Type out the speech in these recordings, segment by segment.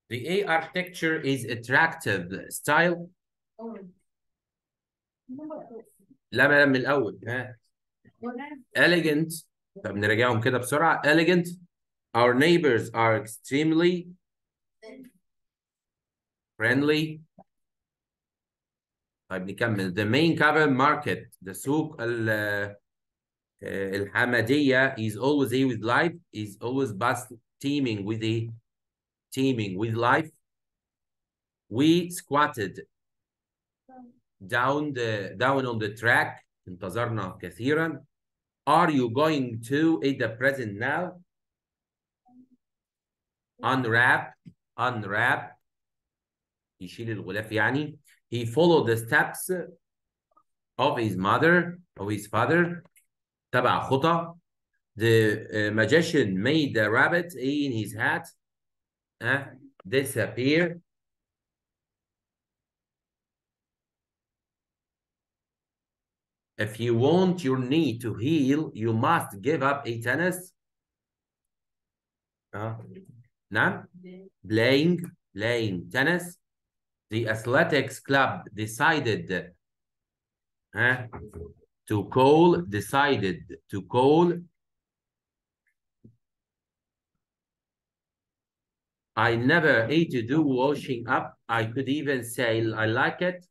The A architecture is attractive style لا ما من الأول ها elegant طب نراجعهم كده بسرعة elegant our neighbors are extremely friendly طيب نكمل the main capital market the سوق ال- آه، الحمدية is always a with life is always bust teeming with a teeming with life we squatted down the down on the track انتظرنا كثيرا are you going to at the present now unwrap unwrap يشيل الغلاف يعني he followed the steps of his mother of his father تبع خطى the uh, magician made the rabbit in his hat uh, disappear if you want your knee to heal you must give up a tennis uh, نعم playing playing tennis the athletics club decided uh, to call decided to call I never hate to do washing up. I could even say I like it.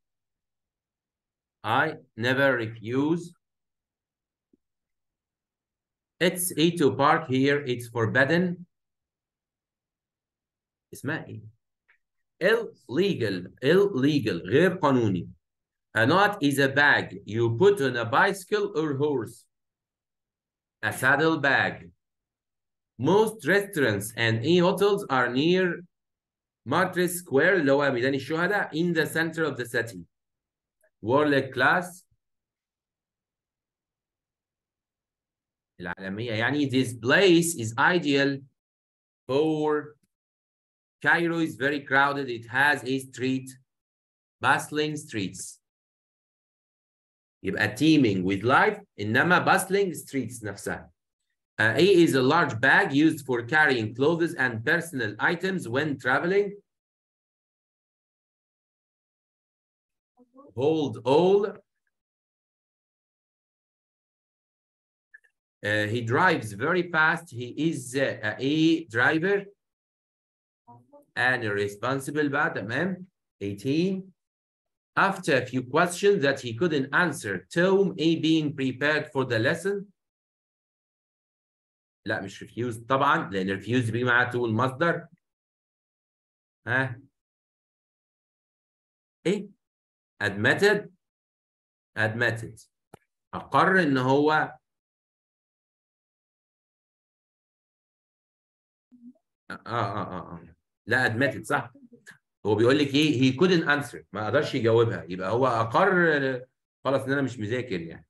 I never refuse. It's a to park here. It's forbidden. اسمها ايه؟ illegal illegal غير قانوني. A knot is a bag you put on a bicycle or horse. A saddle bag. Most restaurants and e-hotels are near Martyrs Square اللي هو ميدان الشهداء in the center of the city. World class العالمية يعني this place is ideal for Cairo is very crowded. It has a street, bustling streets. يبقى teeming with life إنما bustling streets نفسها. Uh, A is a large bag used for carrying clothes and personal items when traveling. Hold all. Uh, he drives very fast. He is uh, a driver and responsible بقى تمام 18 after a few questions that he couldn't answer Tom A being prepared for the lesson لا مش refused طبعا لان refused بيجي معاه to المصدر ها ايه admitted admitted اقر ان هو اه اه اه, آه. لا admitted صح هو بيقول لك ايه he couldn't answer ما قدرش يجاوبها يبقى هو اقر خلاص ان انا مش مذاكر يعني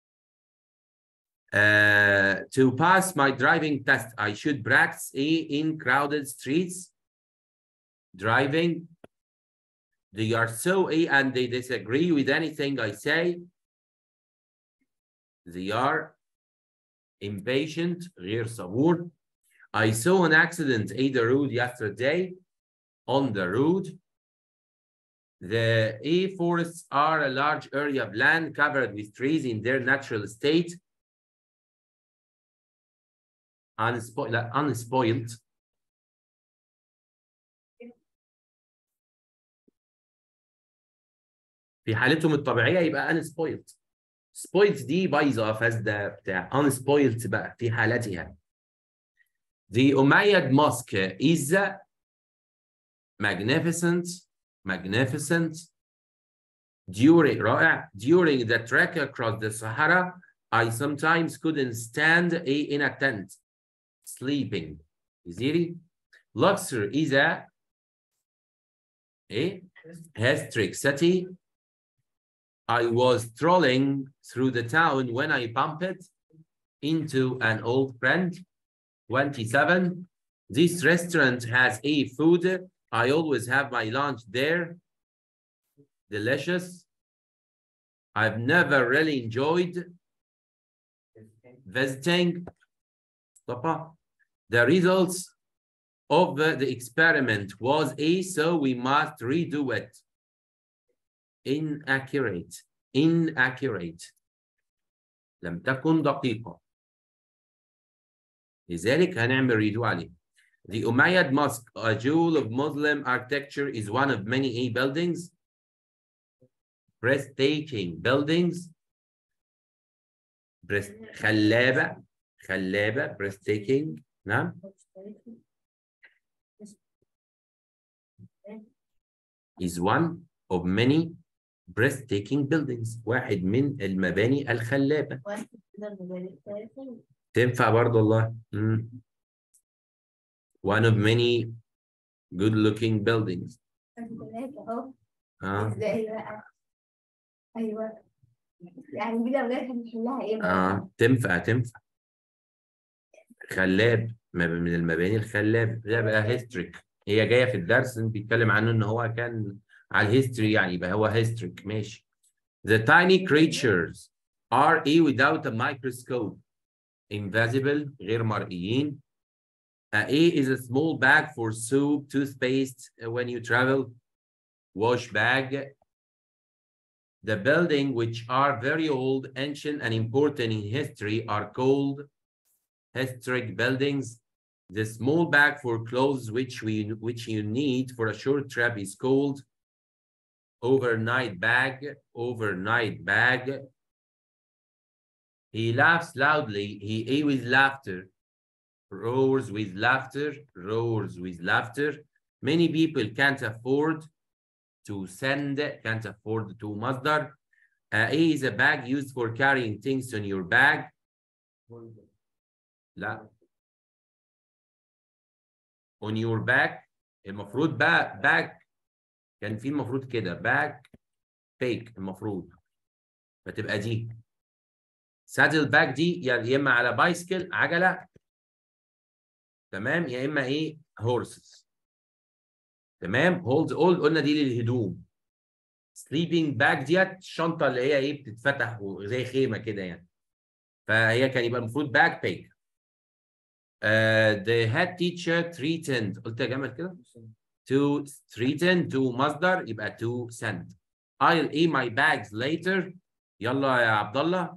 Uh, to pass my driving test, I should practice A in crowded streets. Driving. They are so A and they disagree with anything I say. They are impatient, غير صبور. I saw an accident in the road yesterday. On the road, the A forests are a large area of land covered with trees in their natural state. unspoiled لا unspoiled في حالتهم الطبيعية يبقى unspoiled spoiled دي بايظة فاسدة بتاع unspoiled بقى في حالتها The Umayyad Mosque is magnificent magnificent during رائع during the trek across the Sahara I sometimes couldn't stand a, in a tent sleeping زيري Luxor is a a historic city I was strolling through the town when I bumped into an old friend 27 this restaurant has a food I always have my lunch there delicious I've never really enjoyed visiting Mustafa. The results of the experiment was A, so we must redo it. Inaccurate. Inaccurate. لم تكن دقيقة. لذلك هنعمل redo عليه. The Umayyad Mosque, a jewel of Muslim architecture, is one of many A buildings. Breathtaking buildings. Breath خلابة خلابة breathtaking نعم is one of many breathtaking buildings واحد من المباني الخلابة تنفع برضه والله مم. one of many good looking buildings اهو اه ازاي بقى ايوه يعني دي لو جت هنحلها ايه بقى؟ اه تنفع تنفع خلاب مب- من المباني الخلاب ده بقى هيستريك هي جايه في الدرس بيتكلم عنه ان هو كان على الهيستوري يعني يبقى هو هيستريك ماشي The tiny creatures are a without a microscope invisible غير مرئيين A A is a small bag for soup, toothpaste uh, when you travel, wash bag. The building which are very old, ancient, and important in history are called historic buildings. The small bag for clothes which we which you need for a short trip is called overnight bag. Overnight bag. He laughs loudly. He A with laughter. Roars with laughter. Roars with laughter. Many people can't afford to send, can't afford to masdar. Uh, A is a bag used for carrying things on your bag. لا on your back المفروض back back كان في المفروض كده back fake المفروض فتبقى دي saddle bag دي يا يا اما على بايسكل عجله تمام يا اما ايه horses تمام holds all قلنا دي للهدوم sleeping bag ديت الشنطه اللي هي ايه بتتفتح وزي خيمه كده يعني فهي كان يبقى المفروض باك باك Uh, the head teacher threatened قلت يا جمال كده to threaten to مصدر يبقى to send I'll eat my bags later يلا يا عبد الله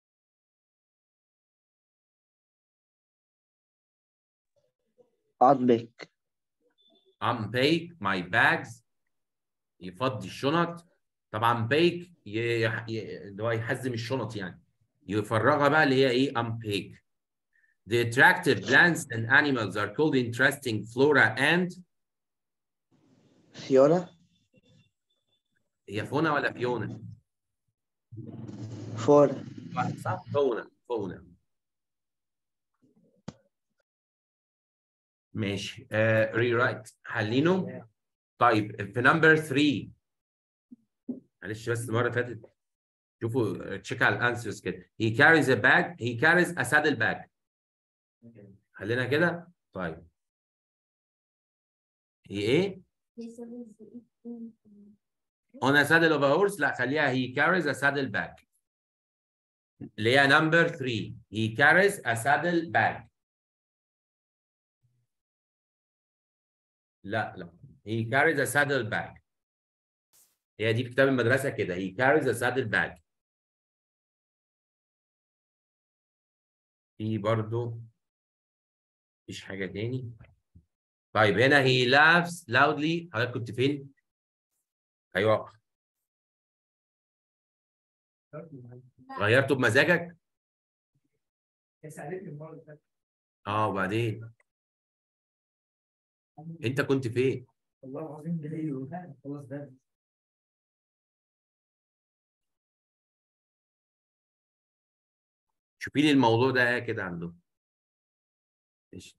unpick unpack my bags يفضي الشنط طبعا bake ي- يح- ي- اللي هو يحزم الشنط يعني يفرغها بقى اللي هي ايه unpack The attractive plants and animals are called interesting flora and فيونا هي فونا ولا فيونا؟ فونا واحد صح؟ فونا فونا ماشي آه ريرايت حلينه طيب في نمبر 3 معلش بس المره اللي فاتت شوفوا تشيك على الانسرز كده he carries a bag he carries a saddle bag خلينا كده طيب هي ايه on a saddle of a horse لا خليها he carries a saddle bag اللي هي نمبر 3 he carries a saddle bag لا لا he carries a saddle bag هي دي في كتاب المدرسة كده he carries a saddle bag في برضو مفيش حاجة تاني طيب هنا he laughs loudly حضرتك كنت فين؟ أيوه غيرته بمزاجك؟ سألتني المرة اللي فاتت اه وبعدين انت كنت فين؟ والله العظيم ده ايه خلاص ده شوفي لي الموضوع ده ايه كده عندهم إيش؟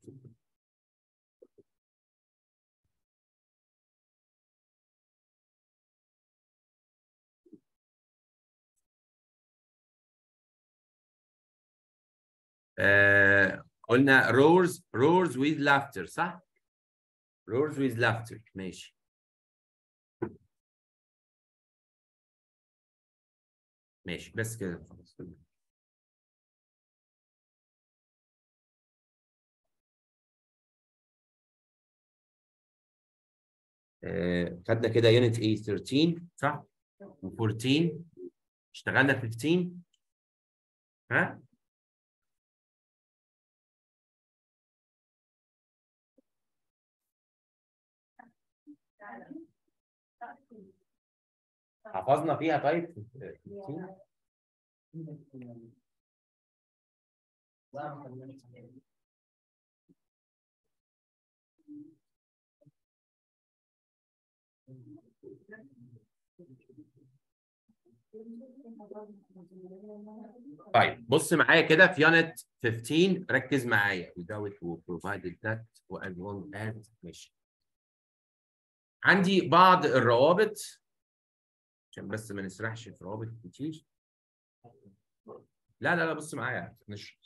آه قلنا roars roars with laughter صح؟ roars with laughter ماشي ماشي بس كده خلاص آه، خدنا كده يونت ايه 13 صح و14 اشتغلنا 15 ها حفظنا فيها طيب 15 طيب بص معايا كده في يونت 15 ركز معايا without و provided that و as long as ماشي عندي بعض الروابط عشان بس ما نسرحش في روابط كتير لا لا لا بص معايا نشرح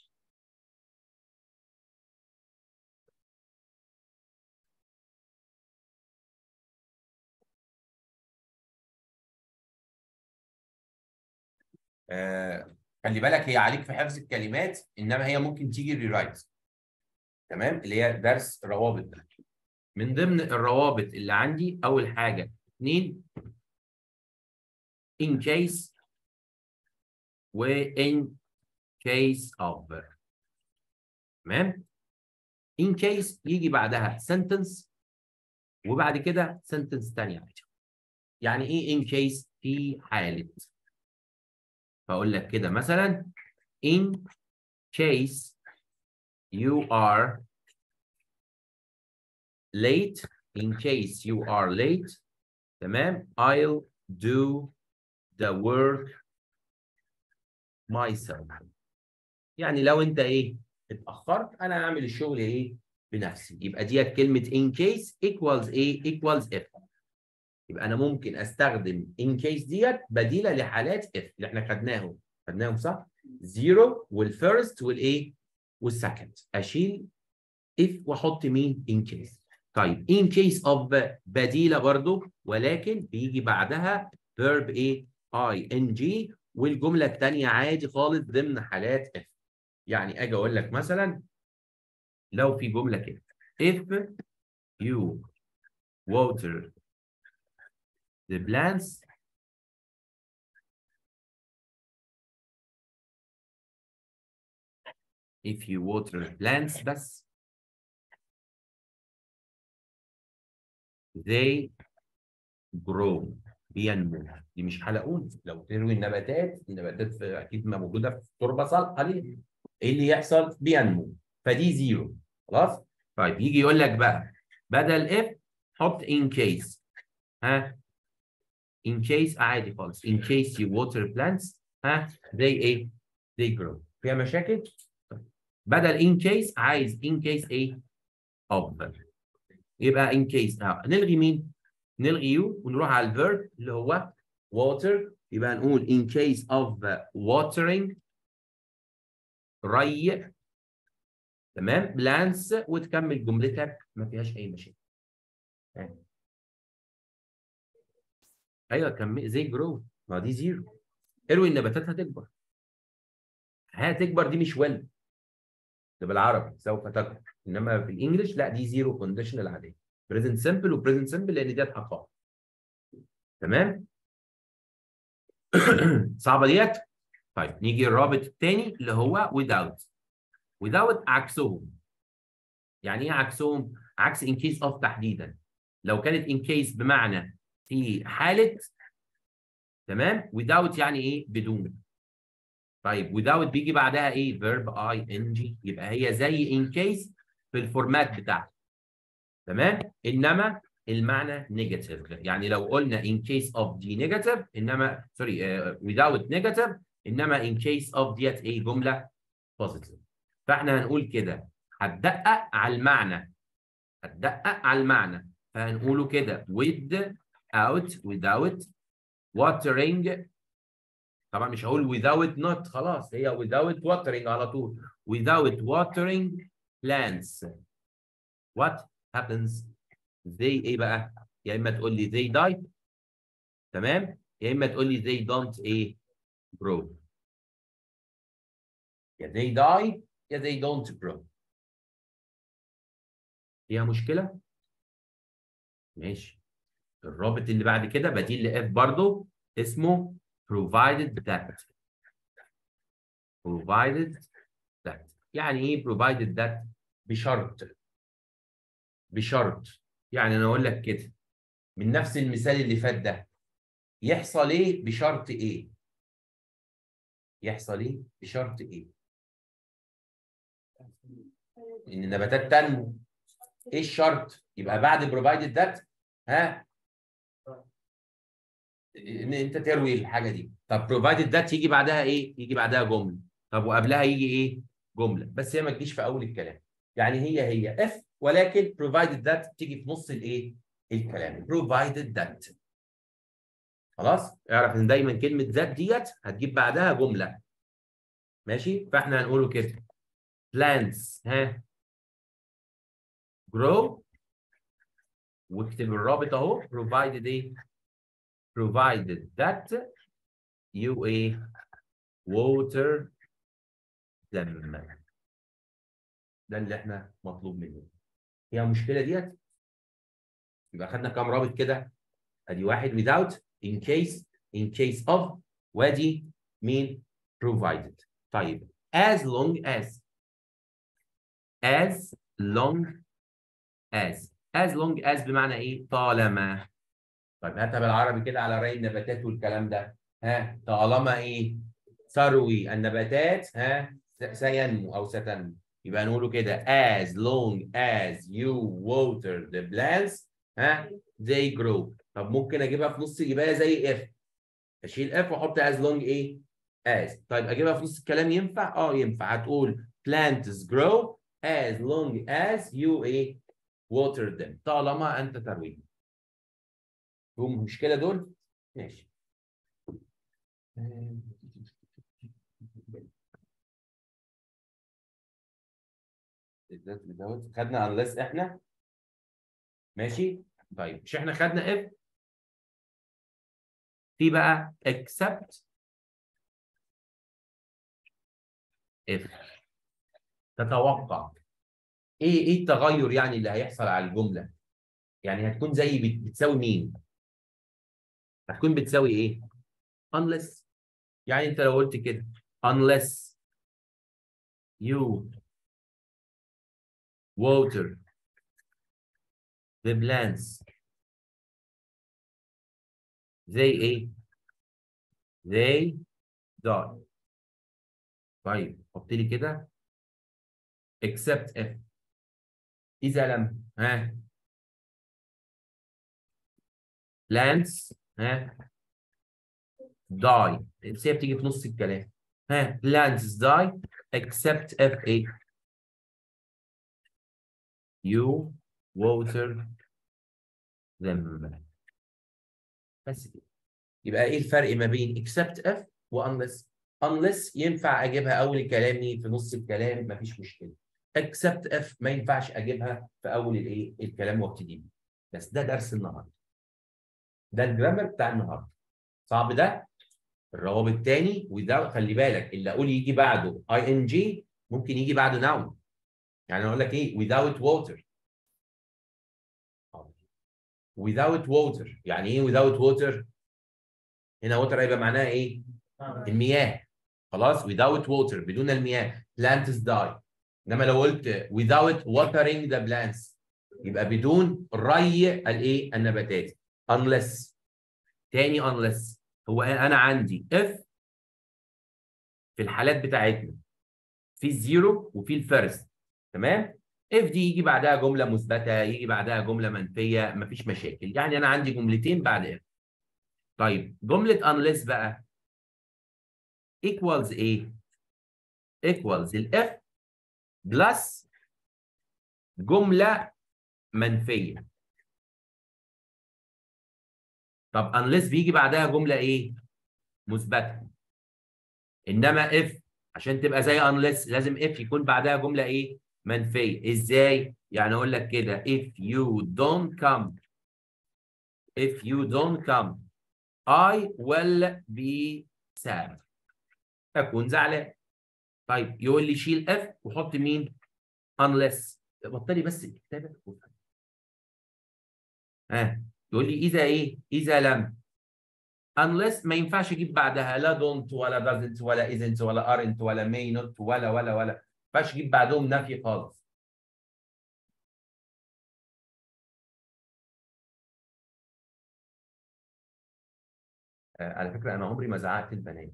آه خلي بالك هي عليك في حفظ الكلمات انما هي ممكن تيجي ريرايت تمام اللي هي درس روابط ده من ضمن الروابط اللي عندي اول حاجه اثنين in case و in case of تمام in case يجي بعدها sentence وبعد كده sentence تانية يعني ايه in case في حالة فاقول لك كده مثلا in case you are late in case you are late تمام I'll do the work myself يعني لو انت ايه اتاخرت انا هعمل الشغل ايه بنفسي يبقى ديت كلمه in case equals ايه equals if يبقى انا ممكن استخدم in case ديت بديله لحالات if اللي احنا خدناهم خدناهم صح زيرو والفيرست والايه والسكند اشيل if واحط مين in case طيب in case of بديله برضو ولكن بيجي بعدها verb ايه ing والجمله الثانيه عادي خالص ضمن حالات if يعني اجي اقول لك مثلا لو في جمله كده if you water the plants if you water plants بس they grow بينمو دي مش حلقون لو تروي النباتات النباتات في اكيد ما موجوده في تربه صالحه ليه ايه اللي يحصل بينمو فدي زيرو خلاص طيب يجي يقول لك بقى بدل اف حط in case ها in case عادي خالص in case you water plants ها they ايه they grow فيها مشاكل طيب. بدل in case عايز in case ايه of يبقى in case اه نلغي مين نلغي يو ونروح على الفيرب اللي هو water يبقى نقول in case of watering ري تمام بلانس وتكمل جملتك ما فيهاش اي مشاكل ايوه كمل زي جرو ما دي زيرو اروي النباتات هتكبر هتكبر دي مش ويل ده بالعربي سوف تكبر انما في الانجليش لا دي زيرو كونديشنال عاديه بريزنت سمبل وبريزنت سمبل لان ديت حقائق تمام صعبه ديت طيب نيجي الرابط الثاني اللي هو without without عكسهم يعني ايه عكسهم عكس in case of تحديدا لو كانت in case بمعنى في حاله تمام without يعني ايه بدون طيب without بيجي بعدها ايه verb ing يبقى هي زي in case في الفورمات بتاعها تمام انما المعنى نيجاتيف يعني لو قلنا in case of دي نيجاتيف انما سوري uh, without نيجاتيف انما in case of ديت ايه جمله بوزيتيف فاحنا هنقول كده هتدقق على المعنى هتدقق على المعنى فهنقوله كده without without watering طبعا مش هقول without not خلاص هي without watering على طول without watering plants what happens they ايه بقى يا اما تقول لي they die تمام يا اما تقول لي they don't ايه grow يا they die يا they don't grow فيها مشكلة؟ ماشي الرابط اللي بعد كده بديل ل F برضه اسمه provided that provided that يعني ايه provided that بشرط بشرط يعني انا اقول لك كده من نفس المثال اللي فات ده يحصل ايه بشرط ايه يحصل ايه بشرط ايه ان النباتات تنمو ايه الشرط يبقى بعد provided that ها ان انت تروي الحاجه دي طب provided that يجي بعدها ايه يجي بعدها جمله طب وقبلها يجي ايه جمله بس هي ما تجيش في اول الكلام يعني هي هي if ولكن provided that تيجي في نص الايه الكلام provided that خلاص اعرف ان دايما كلمه ذات ديت هتجيب بعدها جمله ماشي فاحنا هنقوله كده plants ها grow واكتب الرابط اهو provided ايه provided that you ايه water them ده اللي احنا مطلوب منه هي المشكله ديت يبقى خدنا كام رابط كده ادي واحد without in case in case of وادي مين provided طيب as long as as long as as long as بمعنى ايه طالما طيب هاتها بالعربي كده على رأي النباتات والكلام ده ها طالما ايه ثروي النباتات ها سينمو او ستنمو يبقى نقوله كده as long as you water the plants ها they grow طب ممكن اجيبها في نص جبايه زي if اشيل if واحط as long ايه as طيب اجيبها في نص الكلام ينفع اه ينفع هتقول plants grow as long as you ايه water them طالما انت ترويهم هم المشكله دول ماشي خدنا unless احنا ماشي طيب مش احنا خدنا if في بقى except if تتوقع ايه ايه التغير يعني اللي هيحصل على الجمله يعني هتكون زي بت- بتساوي مين هتكون بتساوي ايه unless يعني انت لو قلت كده unless you water the plants they ايه they die طيب حط لي كده except if إذا لم ها plants ها die بس هي بتيجي في نص الكلام ها plants die except if ايه you water them بس كده يبقى ايه الفرق ما بين except if و unless unless ينفع اجيبها اول الكلام في نص الكلام مفيش مشكله except if ما ينفعش اجيبها في اول الايه الكلام وابتدي بيه. بس ده درس النهارده ده الجرامر بتاع النهارده صعب ده الروابط الثاني وده خلي بالك اللي اقول يجي بعده اي ان جي ممكن يجي بعده noun يعني اقول لك ايه without water without water يعني ايه without water هنا water هيبقى معناها ايه المياه خلاص without water بدون المياه plants die انما لو قلت without watering the plants يبقى بدون ري الايه النباتات unless تاني unless هو انا عندي if في الحالات بتاعتنا في الزيرو وفي الفيرست تمام if دي يجي بعدها جمله مثبته يجي بعدها جمله منفيه مفيش مشاكل يعني انا عندي جملتين بعد if طيب جمله unless بقى equals ايه equals الاف بلس جمله منفيه طب unless بيجي بعدها جمله ايه مثبته انما if عشان تبقى زي unless لازم if يكون بعدها جمله ايه منفيه ازاي يعني اقول لك كده if you don't come if you don't come I will be sad اكون زعلان طيب يقول لي شيل اف وحط مين unless بطلي بس الكتابه ها يقول لي اذا ايه اذا لم unless ما ينفعش اجيب بعدها لا don't ولا doesn't ولا isn't ولا aren't ولا may not ولا ولا ولا ما ينفعش اجيب بعدهم نفي خالص آه، على فكرة أنا عمري ما زعقت البنات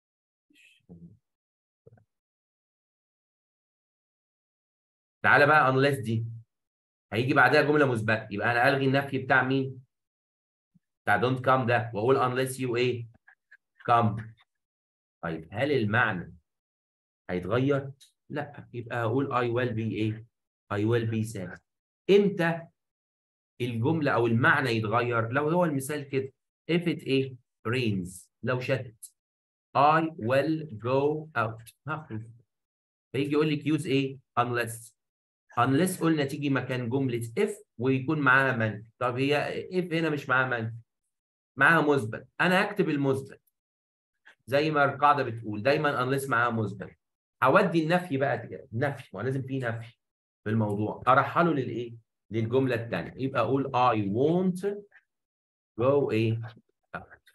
تعالى بقى unless دي هيجي بعدها جملة مثبتة يبقى أنا ألغي النفي بتاع مين؟ بتاع don't come ده وأقول unless you إيه؟ come طيب هل المعنى هيتغير؟ لا يبقى هقول I will be إيه؟ I will be sad إمتى الجملة أو المعنى يتغير؟ لو هو المثال كده if it إيه؟ rains لو شتت I will go out هخرج فيجي يقول لك use ايه unless unless قلنا تيجي مكان جملة if ويكون معاها من طب هي if هنا مش معاها من معاها مثبت انا هكتب المثبت زي ما القاعدة بتقول دايما unless معاها مثبت هودي النفي بقى كده نفي ما لازم فيه نفي في الموضوع ارحله للايه للجملة الثانية يبقى اقول I won't go ايه out.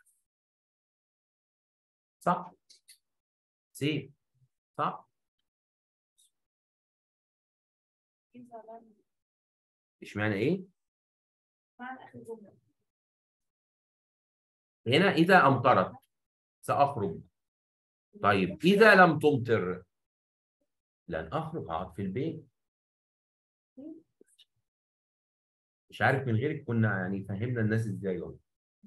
صح سي صح اشمعنى ايه هنا اذا امطرت ساخرج طيب اذا لم تمطر لن اخرج اقعد في البيت مش عارف من غيرك كنا يعني فهمنا الناس ازاي والله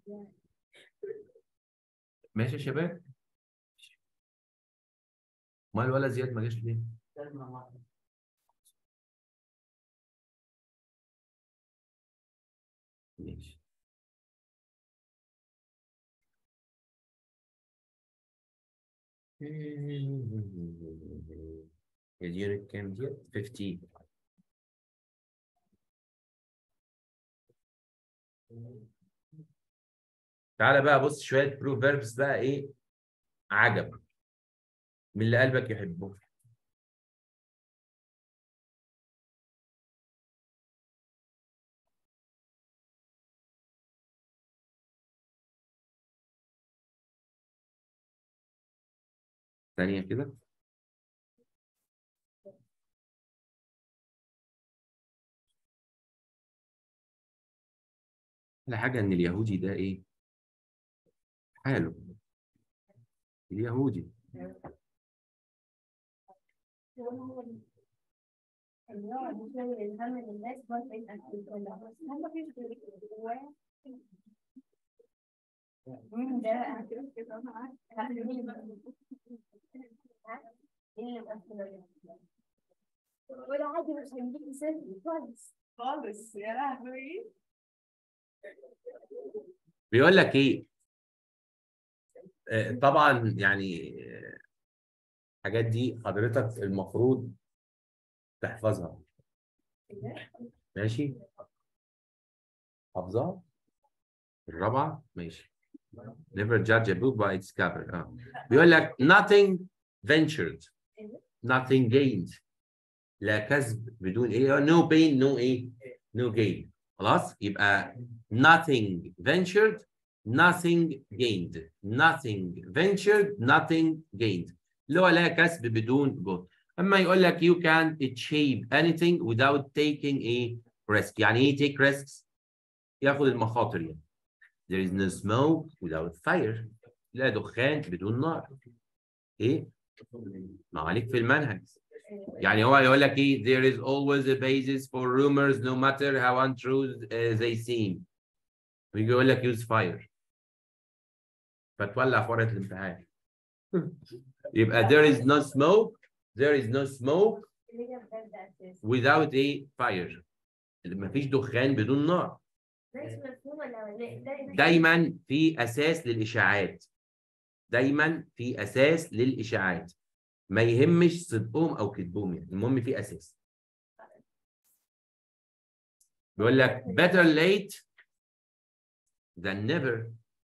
ماشي يا شباب ما الولا زياد ما جاش ليه ماشي اليونت كام دي 15 تعالى بقى بص شوية بروفيربس بقى ايه عجب من اللي قلبك يحبه ثانية كده على حاجة إن اليهودي ده إيه؟ حاله اليهودي النوع ده من الهم للناس هو البيت أكيد ولا هو هم مفيش غير جواه مين ده أنا كده كده أنا عارف مين بقى مين اللي مقفل ولا عادي مش هنجيب مثال خالص خالص يا لهوي بيقول لك إيه؟ آه، طبعا يعني آه، الحاجات دي حضرتك المفروض تحفظها ماشي حافظها الرابعة ماشي never judge a book by its cover اه بيقول لك nothing ventured nothing gained لا كسب بدون ايه no pain no ايه no gain خلاص يبقى nothing ventured nothing gained nothing ventured nothing gained اللي هو لا كسب بدون جهد اما يقول لك you can achieve anything without taking a risk يعني ايه take risks ياخد المخاطر يعني there is no smoke without fire لا دخان بدون نار ايه ما عليك في المنهج يعني هو يقول لك ايه there is always a basis for rumors no matter how untrue uh, they seem ويجي يقول لك use fire فتولع في ورقه الامتحان يبقى there is no smoke there is no smoke اللي هي بجد أساس without a fire مفيش دخان بدون نار ماشي مفهوم ولا لا ده- دايما في اساس للاشاعات دايما في اساس للاشاعات ما يهمش صدقهم او كذبهم يعني المهم في اساس بيقول لك better late than never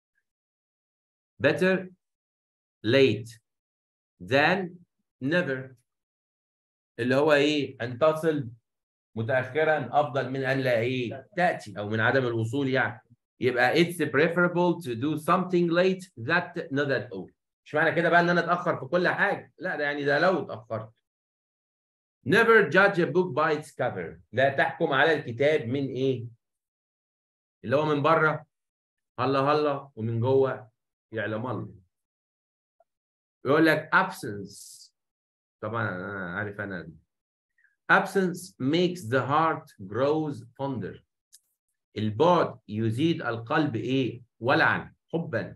better late than never اللي هو ايه ان تصل متاخرا افضل من ان لا ايه تاتي او من عدم الوصول يعني يبقى it's preferable to do something late that not at all مش معنى كده بقى ان انا اتاخر في كل حاجه لا ده يعني ده لو اتاخرت never judge a book by its cover لا تحكم على الكتاب من ايه اللي هو من بره هلا هلا ومن جوه يعلم الله يقول لك absence طبعا انا عارف انا دي. absence makes the heart grows fonder البعد يزيد القلب ايه ولعا حبا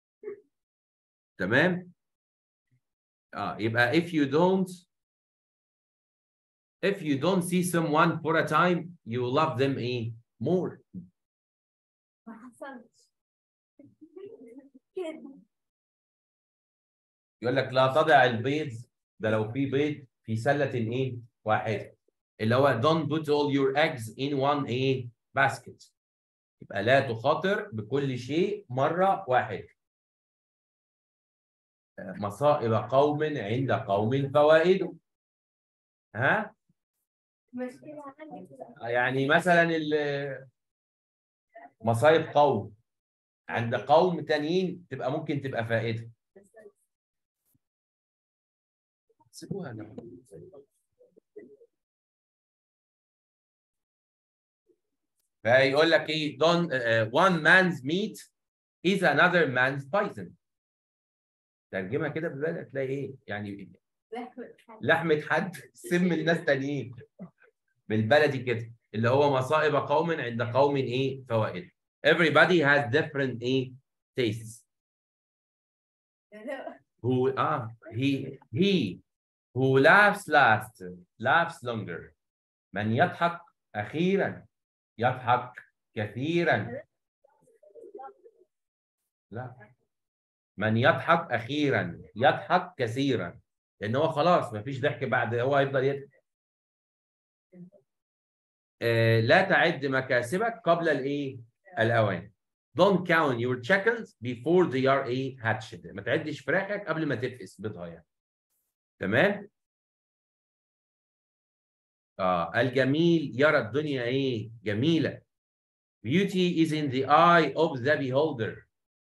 تمام اه يبقى if you don't if you don't see someone for a time you love them ايه more ما حصلش كده يقول لك لا تضع البيض ده لو في بيض في سلة ايه واحدة اللي هو don't put all your eggs in one ايه basket يبقى لا تخاطر بكل شيء مرة واحدة مصائب قوم عند قوم فوائد ها مشكلة عندي كده يعني مثلا ال- مصايب قوم عند قوم تانيين تبقى ممكن تبقى فائدة سيبوها أنا. فيقول لك ايه don't uh, one man's meat is another man's poison ترجمها كده بالبلد هتلاقي ايه يعني لحمة حد سم الناس تانيين بالبلدي كده اللي هو مصائب قوم عند قوم ايه فوائد everybody has different ايه tastes who ah he he who laughs last laughs longer من يضحك أخيرا يضحك كثيرا لا من يضحك أخيرا يضحك كثيرا لأن هو خلاص مفيش ضحك بعد هو هيفضل يضحك آه لا تعد مكاسبك قبل الايه؟ الأوان Don't count your chickens before they are ايه hatched ما تعدش فراخك قبل ما تفقس بيضها يعني تمام؟ اه الجميل يرى الدنيا ايه؟ جميلة. Beauty is in the eye of the beholder.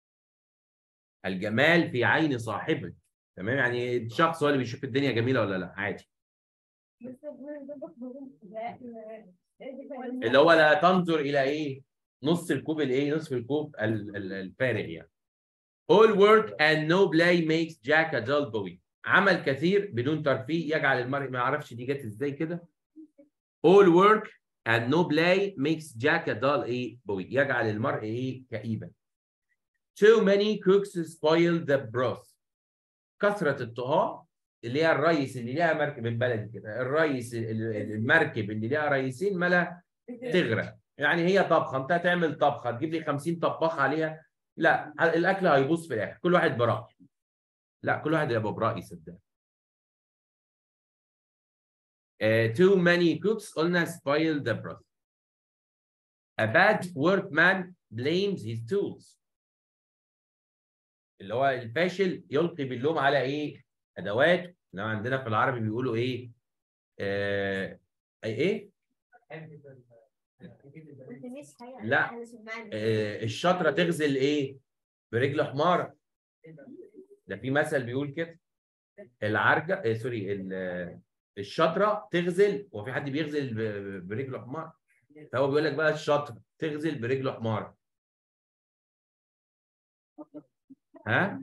الجمال في عين صاحبه. تمام يعني الشخص هو اللي بيشوف الدنيا جميلة ولا لا عادي. اللي هو لا تنظر إلى ايه؟ نص الكوب الايه؟ نصف الكوب ال- ال- الفارغ يعني. All work and no play makes Jack a dull boy. عمل كثير بدون ترفيه يجعل المرء ما يعرفش دي جت ازاي كده. All work and no play makes Jack a dull ايه boy يجعل المرء ايه كئيبا. Too many cooks spoil the broth. كثرة الطهاة اللي هي الريس اللي ليها مركب البلدي كده الريس ال- ال- المركب اللي ليها ريسين ملا تغرق يعني هي طبخه انت هتعمل طبخه تجيب لي 50 طباخ عليها لا الاكل هيبوظ في الاخر كل واحد برأي لا كل واحد يبقى برأي صدق Uh, too many cooks قلنا spoil the broth. A bad workman blames his tools. اللي هو الفاشل يلقي باللوم على ايه؟ ادواته. انما عندنا في العربي بيقولوا ايه؟ آه اي ايه؟ لا. آه الشطره تغزل ايه؟ برجل حمار. ده في مثل بيقول كده. العرجه آه سوري ال- الشطره تغزل وفي حد بيغزل ب- برجله حمار فهو بيقول لك بقى الشطره تغزل برجله حمار ها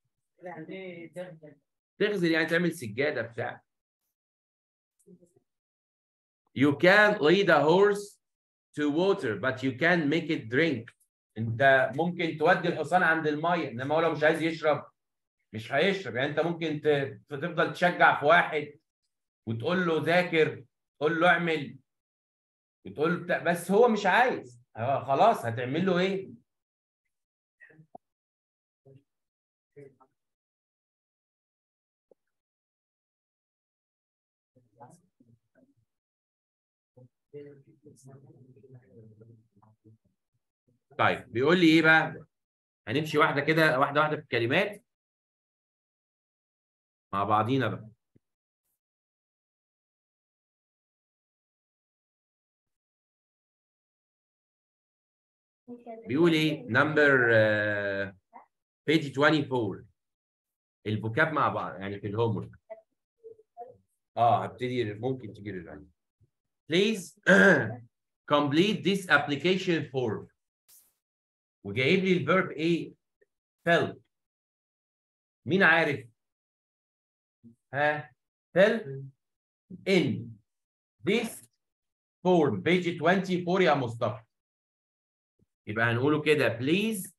تغزل يعني تعمل سجاده بتاع You can lead a horse to water but you can make it drink انت ممكن تودي الحصان عند الميه انما هو لو مش عايز يشرب مش هيشرب يعني انت ممكن ت- تفضل تشجع في واحد وتقول له ذاكر تقول له اعمل وتقول له بتاع بس هو مش عايز هو خلاص هتعمل له ايه طيب بيقول لي ايه بقى هنمشي واحده كده واحده واحده في الكلمات مع بعضينا بقى بيقول ايه نمبر بيج 24 الفوكاب مع بعض يعني في الهوم ورك اه هبتدي ممكن تجي للعلم please complete this application form وجايب لي الفيرب ايه fell مين عارف ها fell in this form page 24 يا مصطفى يبقى هنقوله كده please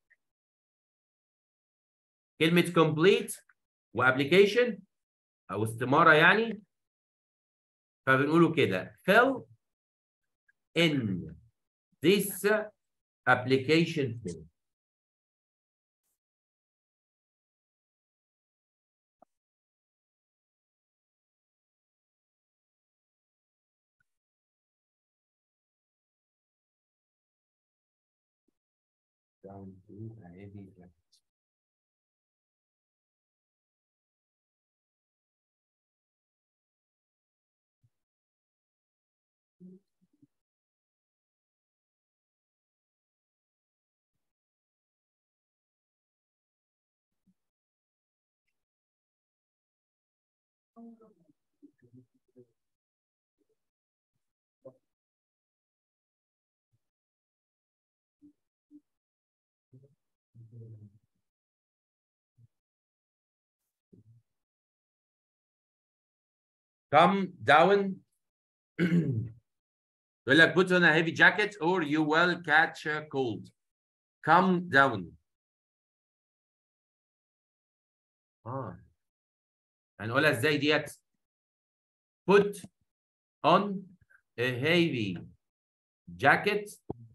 كلمة complete وapplication أو استمارة يعني فبنقوله كده fill in this application form down to a heavy jacket. Come down. يقول لك put on a heavy jacket or you will catch a cold. Come down. اه هنقولها ازاي ديت؟ Put on a heavy jacket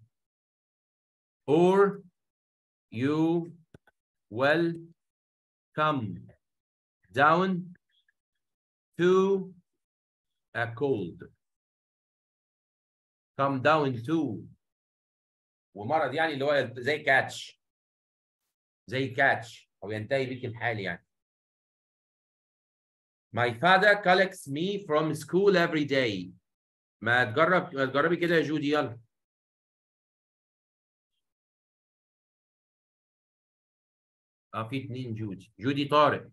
or you will come down to a cold. Come down to ومرض يعني اللي هو زي كاتش زي كاتش او ينتهي بك الحال يعني. My father collects me from school every day. ما تجرب ما تجربي كده يا جودي يلا. اه في اتنين جودي. جودي طارق.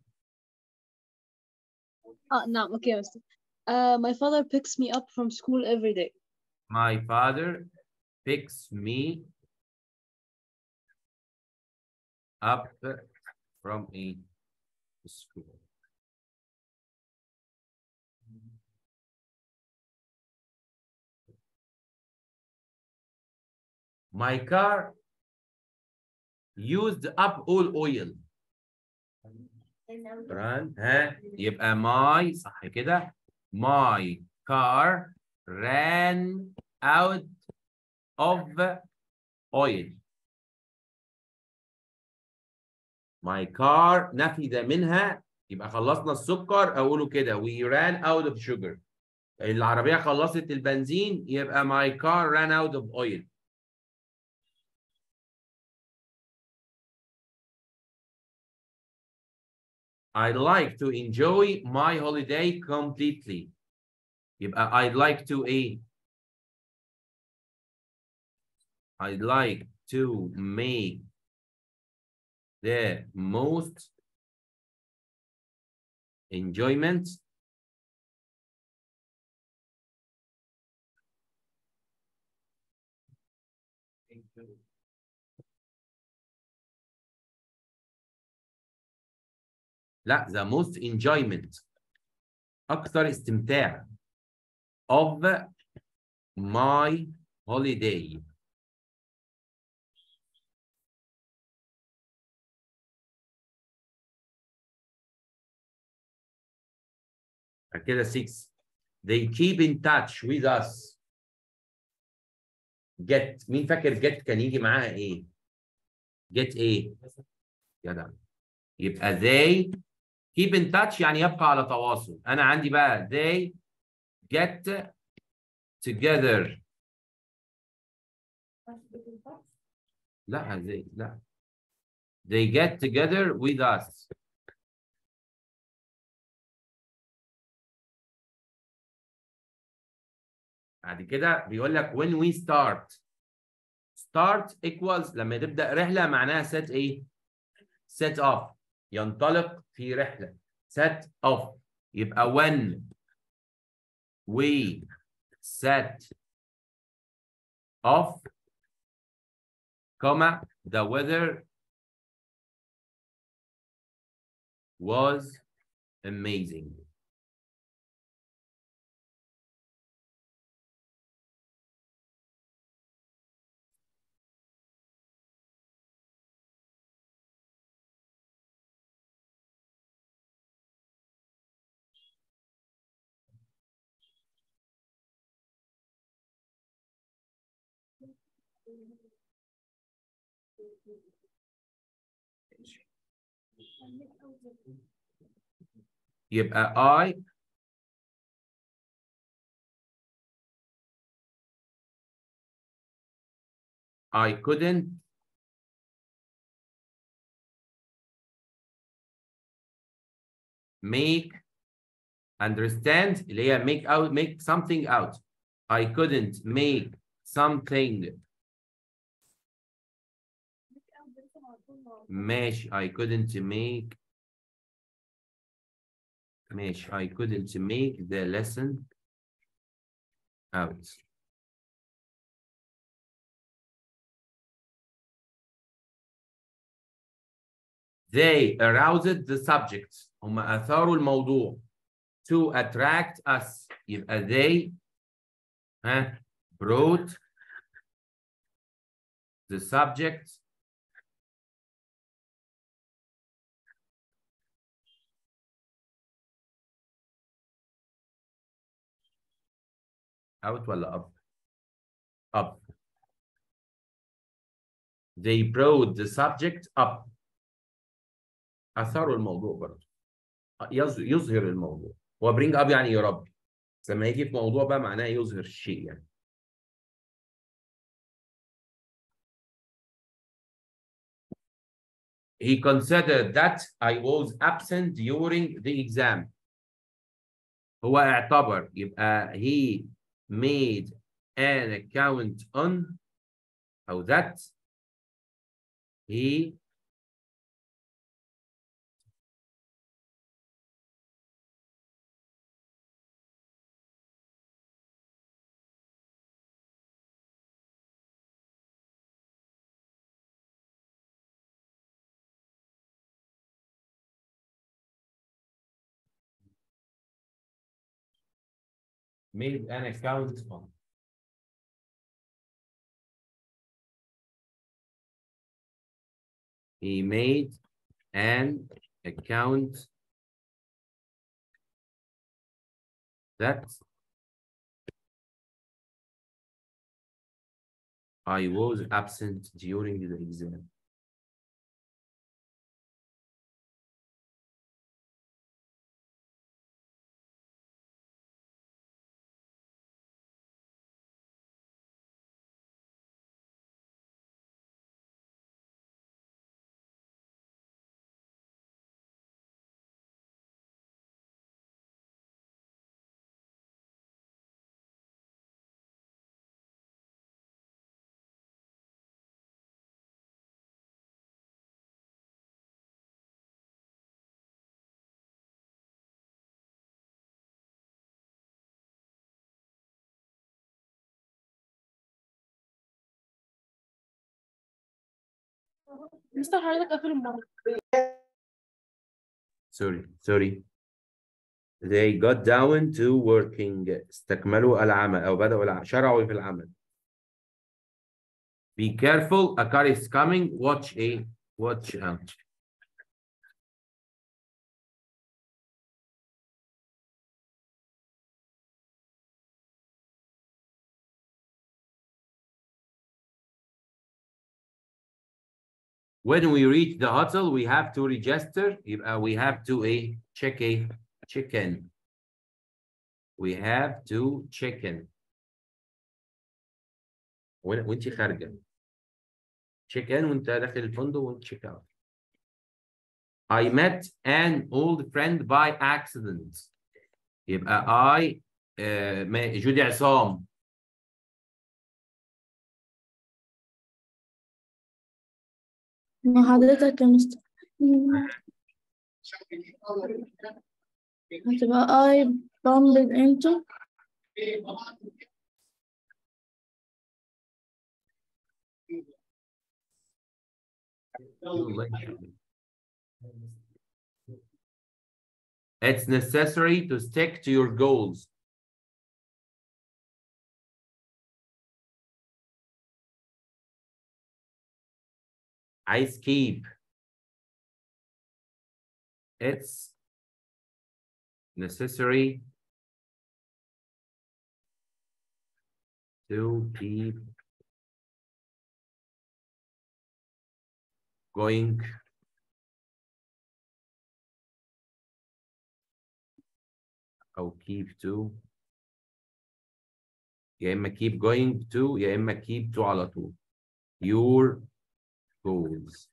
اه نعم اوكي يا مستر uh, my father picks me up from school every day My father picks me up from a school. My car used up all oil. ran ها يبقى my صح كده my car ran out of oil my car نفذ منها يبقى خلصنا السكر اقوله كده we ran out of sugar العربية خلصت البنزين يبقى my car ran out of oil I like to enjoy my holiday completely. يبقى I'd like to ايه؟ I'd like to make the most enjoyment لا the most enjoyment أكثر استمتاع of my holiday بعد كده 6 they keep in touch with us get مين فاكر get كان يجي معاها ايه get ايه جدع يبقى they keep in touch يعني يبقى على تواصل انا عندي بقى they get together لا they لا they get together with us بعد كده بيقول لك when we start start equals لما تبدأ رحلة معناها set ايه؟ set off ينطلق في رحلة set off يبقى when we set off comma the weather was amazing يبقى I I couldn't make understand اللي هي make out make something out I couldn't make something ماشي I couldn't make ماشي I couldn't make the lesson out They aroused the subject هم أثاروا الموضوع to attract us يبقى they ها brought the subject out ولا up up they brought the subject up أثاروا الموضوع برضه يظ- يظهر الموضوع هو bring up يعني يربي بس لما يجي في موضوع بقى معناه يظهر الشيء يعني He considered that I was absent during the exam. هو اعتبر يبقى he made an account on أو that he made an account on. He made an account that I was absent during the exam. مستر حضرتك قافل المرة Sorry, sorry. They got down to working. استكملوا العمل أو بدأوا العمل. شرعوا في العمل. Be careful, a car is coming. Watch a watch out. When we reach the hotel, we have to register. يبقى we have to a check a check in. We have to check in. وإن- وانت خارجة. check in وانت داخل الفندق وانت check out. I met an old friend by accident. يبقى I آه، ما- جودي عصام مع حضرتك يا مستر هتبقى I bumped into It's necessary to stick to your goals. عايز keep. It's necessary to keep going أو keep to يا إما keep going to يا إما keep to على طول your goals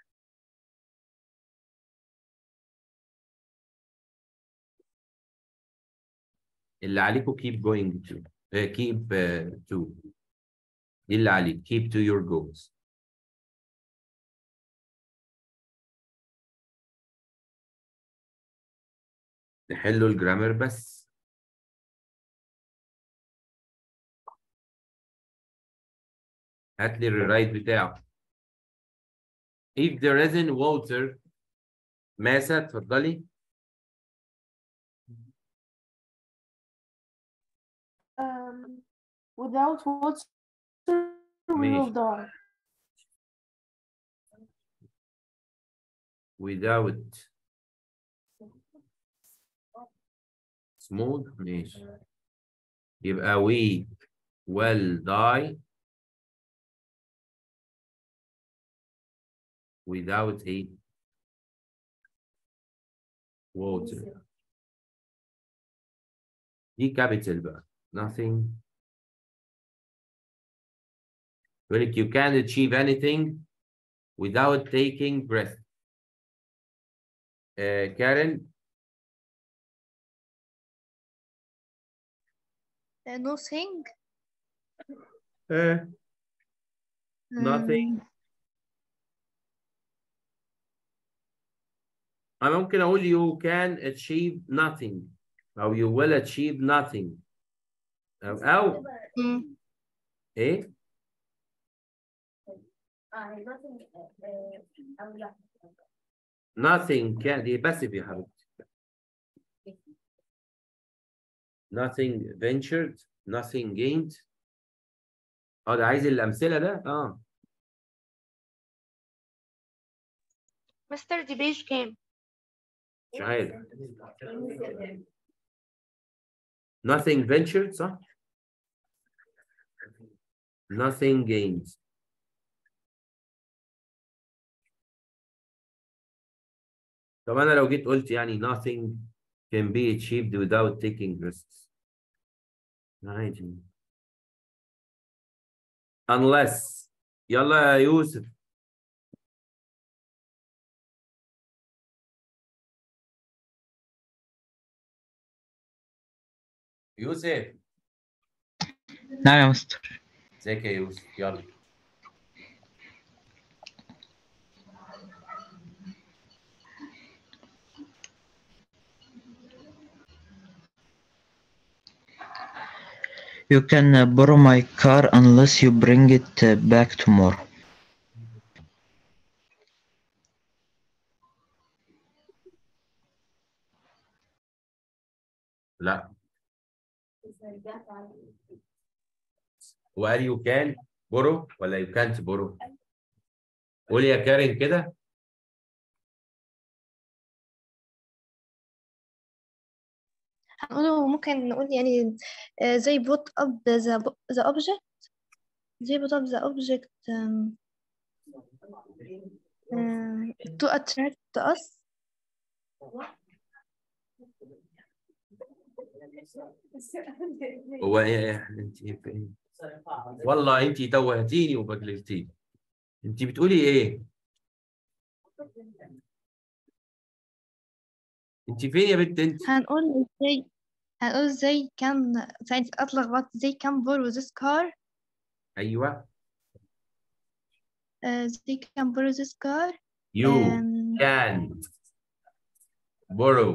اللي عليكم keep going to uh, keep uh, to دي اللي عليك keep to your goals نحلوا الجرامر بس هات لي الرايت بتاعه if there isn't water ماسة اتفضلي um, without water we will ماشي. die without smooth ماشي يبقى we will die without a water دي capital بقى nothing يقول لك you can't achieve anything without taking breath آه كارين Uh, nothing. آه nothing Um, أنا ممكن أقول you can achieve nothing أو you will achieve nothing أو أو mm, إيه nothing can دي passive يا حبيبتي nothing ventured nothing gained اه ده عايز الأمثلة ده اه مستر دي بيج كام؟ مش عارف nothing ventured صح nothing gained طب أنا لو جيت قلت يعني nothing can be achieved without taking risks عادي unless يلا يا يوسف يوسف نعم يا مستر ازيك يا يوسف يلا You can uh, borrow my car unless you bring it uh, back tomorrow. لا وقال you can borrow ولا you can't borrow قولي يا كارين كده هنقوله ممكن نقول يعني آه، زي put up the, the object زي put up the object um, uh, to attract us هو ايه انت فين والله انت توهتيني وبجلتيني انت بتقولي ايه انت فين يا بنت انت هنقول ازاي هنقول ازاي كان ثانية اتلخبطت ازاي كان borrow this car ايوه uh, they can borrow this car you um, can't borrow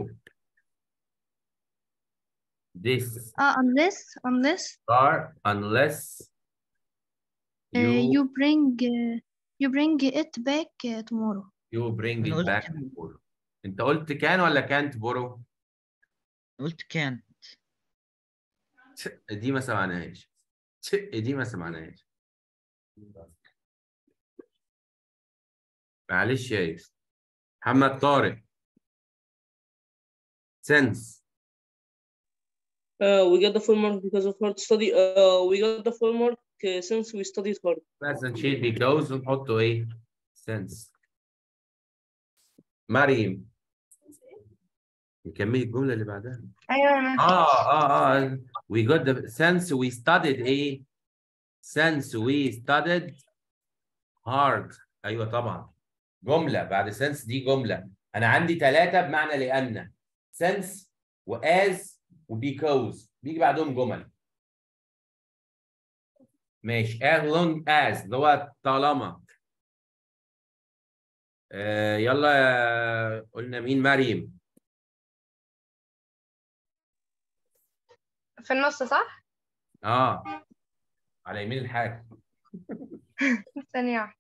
this uh, unless unless car unless uh, you you bring uh, you bring it back uh, tomorrow you bring أنا it قلت back كان. tomorrow. انت قلت كان ولا can't borrow قلت كان دي ما سمعناهاش دي ما سمعناهاش معلش يا يوسف محمد طارق sense Uh, we got the full mark because of hard study. Uh, we got the full mark uh, since we studied hard. بس نشيل بيكوز ونحطه ايه sense مريم نكمل الجملة اللي بعدها ايوه انا اه اه اه we got the since we studied ايه since we studied hard ايوه طبعا جملة بعد since دي جملة انا عندي ثلاثة بمعنى لأن since وas وبيكوز بيجي بعدهم جمل ماشي as long as اللي هو طالما آه يلا يا- قلنا مين مريم في النص صح؟ اه على يمين الحاج ثانية واحدة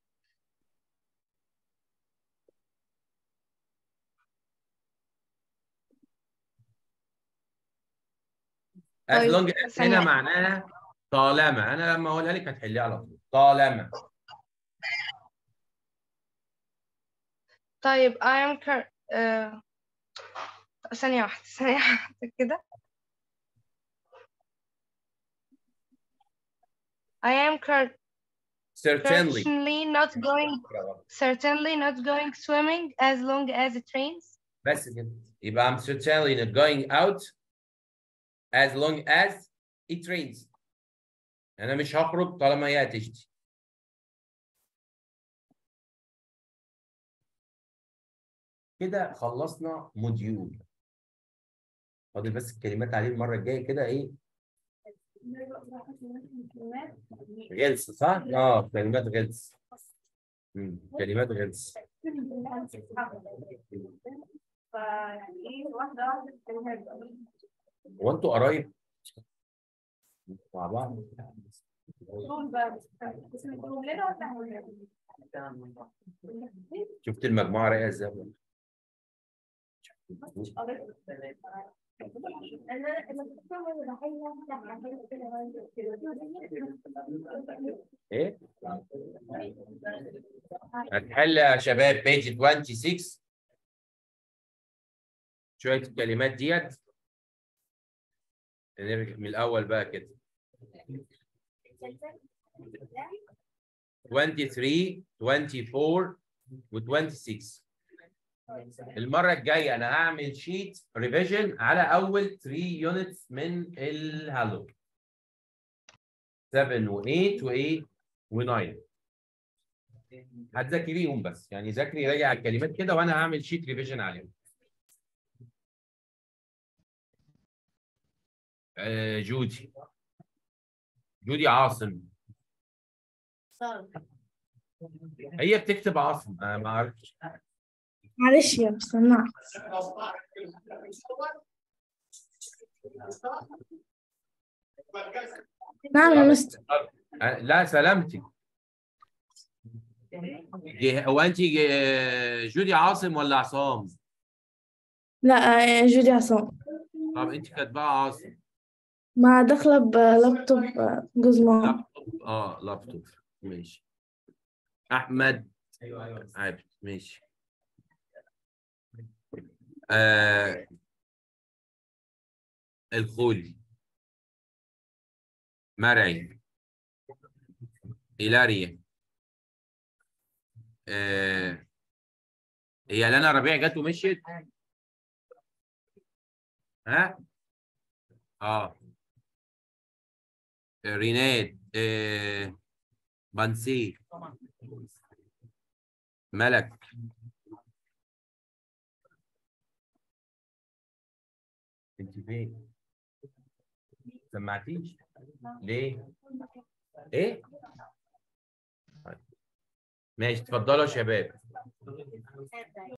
as طيب، long as ثانية. هنا معناها طالما انا لما اقولها لك هتحليها على طول طالما طيب I am cur... uh... ثانية واحدة ثانية واحدة كده I am cur... certainly certainly not going certainly not going swimming as long as it rains بس كده يبقى I'm certainly not going out as long as it rains انا مش هخرج طالما هي هتشتي كده خلصنا موديول فاضل بس الكلمات عليه المره الجايه كده ايه غلس صح؟ اه كلمات غلس مم. كلمات غلس هو انتوا قرايب مع بعض شفت المجموعه رايقه ازاي ايه هتحل يا شباب بيج 26 شويه الكلمات ديت نرجع من الاول بقى كده 23 24 و 26 المره الجايه انا هعمل شيت ريفيجن على اول 3 يونتس من الهالو 7 و8 و8 و9 هتذاكريهم بس يعني ذاكري راجع الكلمات كده وانا هعمل شيت ريفيجن عليهم آه جودي جودي عاصم هي بتكتب عاصم انا ما اعرفش معلش يا بسمع نعم يا مستر آه، لا سلامتك جه- هو انت جه- جودي عاصم ولا عصام؟ لا آه، جودي عصام طب انت كاتباها عاصم ما داخلة بلابتوب آه، جوز ماما لابتوب اه لابتوب ماشي احمد عابد ماشي آه الخولي مرعي إيلاريا آه هي لنا ربيع جت ومشيت ها اه ريناد آه بانسي ملك انت فين؟ سمعتيش؟ ليه؟ ايه؟ طيب. ماشي اتفضلوا يا شباب